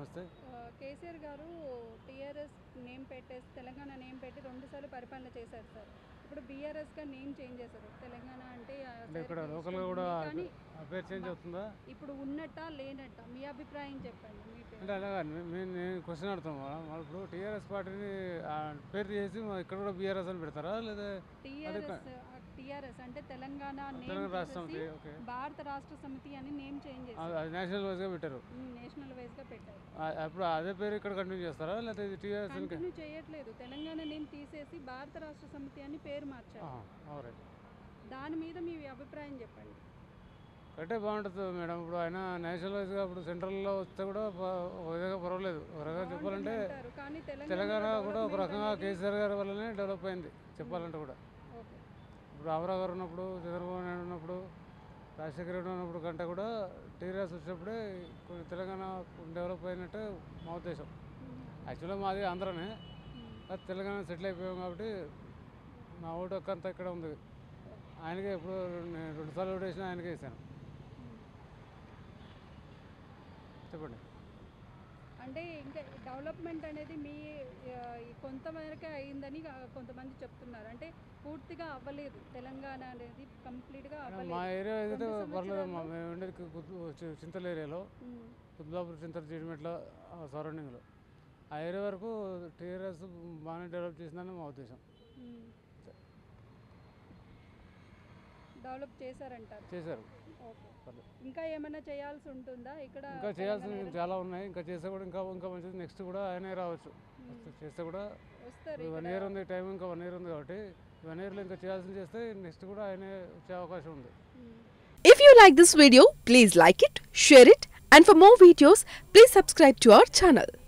నమస్తే ఆ, కేసీఆర్ గారు టీఆర్ఎస్ నేమ్ పెట్టేసి తెలంగాణ నేమ్ పెట్టి రెండుసార్లు పరిపాలన చేశారు సార్ ఇప్పుడు బీఆర్ఎస్గా నేమ్ చేంజ్ చేశారు తెలంగాణ అంటే ఆ, అంటే సరే ఇక్కడ మీ లోకల్గా ఇష్టం కూడా ఉంది, కానీ ఆ పేరు చేంజ్ అవుతుందా ఇప్పుడు ఉన్నట్ట లేనట్ట మీ అభిప్రాయం చెప్పండి మీ పేరు. అంటే అలాగా మేము నేను క్వశ్చన్ అడుగుతాం మేడం వాళ్ళు ఇప్పుడు టీఆర్ఎస్ పార్టీని ఆ పేరు చేసి మా ఇక్కడ కూడా బీఆర్ఎస్ అని పెడతారా లేదా టీఆర్ఎస్ టీఆర్ఎస్ అంటే తెలంగాణ తెలంగాణ నేమ్ రాష్ట్రం తీసేసి ఓకే భారత రాష్ట్ర సమితి అని నేమ్ చేంజ్ అది చేశారు అది నేషనల్ వైజ్గా పెట్టారు నేషనల్ వైజ్ గా పెట్టారు ఆ- అప్పుడు అదే పేరు ఇక్కడ కంటిన్యూ చేస్తారా లేకపోతే ఇది టీఆర్ఎస్ కంటిన్యూ చేయట్లేదు తెలంగాణ నేమ్ తీసేసి భారత రాష్ట్ర సమితి అని పేరు మార్చారు రైట్ దాని మీద మీ అభిప్రాయం చెప్పండి కట్టే బాగుంటుంది మేడం ఇప్పుడు ఆయన నేషనల్ వైజ్గా ఇప్పుడు సెంట్రల్లో వస్తే కూడా ప- ఒక విధంగా పర్వాలేదు ఒక రకంగా చెప్పాలంటే బాగుంటుంది అంటారు, కానీ తెలంగాణ కూడా ఒక development రకంగా అనేది- కేసీఆర్ గారి వల్లనే డెవలప్ అయింది చెప్పాలంటే కూడా ఓకే. ఇప్పుడు రామారావు గారు ఉన్నప్పుడు చంద్రబాబు నాయుడు ఉన్నప్పుడు రాజశేఖర రెడ్డి ఉన్నప్పుడు కంటే కూడా టీఆర్ఎస్ వచ్చినప్పుడే కొంచెం తెలంగాణ డెవలప్ అయినట్టు మా ఉద్దేశం మ్మ్. యాక్చువల్గా మాది ఆంధ్రనే మ్మ్. అది తెలంగాణ సెటిల్ అయిపోయాం కాబట్టి నా ఓటు హక్కు అంతా ఇక్కడ ఉంది ఆయనకే ఎప్పుడు నేను రెండు సార్లు ఓటు వేసినా ఆయనకే వేసాను చెప్పండి అంటే ఇంకా డెవలప్మెంట్ అనేది మీ ఆ, ఈ కొంతమేరకే అయిందని ఆ, కొంతమంది చెప్తున్నారు అంటే పూర్తిగా అవ్వలేదు తెలంగాణ అనేది కంప్లీట్గా మా అవ్వలేదు ఏరియా అయితే రెండు పర్లేదమ్మా సంవత్సరాల్లో- మేము ఉండేది కుతు- చి- చింతల ఏరియాలో మ్మ్. కుద్లాపూర్ చింతల జీడిమెట్ల సరౌండింగ్లో ఆ ఏరియా వరకు టీఆర్ఎస్ బాగానే డెవలప్ చేసిందని మా ఉద్దేశం మ్మ్. డెవలప్ చేశారంటారు చేశారు ఓకే పర్లేదు. ఇంకా ఏమైనా చేయాల్సి ఉంటుందా ఇక్కడ ఇంకా చేయాల్సినవి తెలంగాణ చాలా ఉన్నాయి ఇంకా చేస్తే కూడా ఇంకా ఇంకా మంచిది నెక్స్ట్ కూడా ఆయనే రావచ్చు మ్మ్. చేస్తే కూడా వస్తారు వన్ ఇక్కడ. ఇయర్ ఉంది టైం ఇంకా వన్ ఇయర్ ఉంది కాబట్టి వన్ ఇయర్లో ఇంకా చేయాల్సింది చేస్తే నెక్స్ట్ కూడా ఆయనే వచ్చే అవకాశం ఉంది మ్మ్. If you like this video, please like it, share it, and for more videos, please subscribe to our channel.